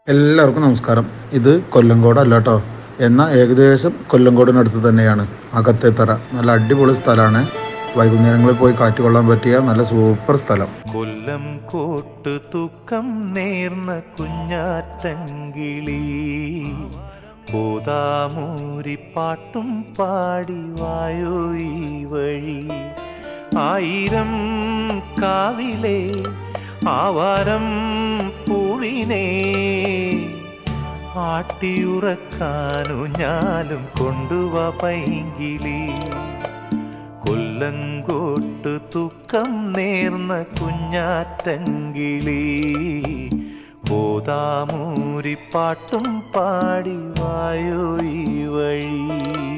എല്ലാവർക്കും നമസ്കാരം ഇത് കൊല്ലങ്കോട് അല്ല കേട്ടോ എന്നാൽ ഏകദേശം കൊല്ലങ്കോടിനടുത്ത് തന്നെയാണ് അകത്തേത്തറ നല്ല അടിപൊളി സ്ഥലമാണ് വൈകുന്നേരങ്ങളിൽ പോയി കാറ്റ് കൊള്ളാൻ പറ്റിയ നല്ല സൂപ്പർ സ്ഥലം കൊല്ലം കോട്ട് തൂക്കം നേർന്ന കുഞ്ഞാറ്റങ്കിളി പോതാമൂരി പാട്ടും പാടി വായോ ഈ വഴി ആയിരം കാവിലെ ആവാരം പൂവിനെ ആട്ടിയുറക്കാനു ഞാലും കൊണ്ടുവാ പൈങ്കിളി കൊല്ലങ്കോട്ട് തൂക്കം നേർന്ന കുഞ്ഞാറ്റങ്കിളി പോതാമൂരി പാട്ടും പാടി വായോ ഈ വഴി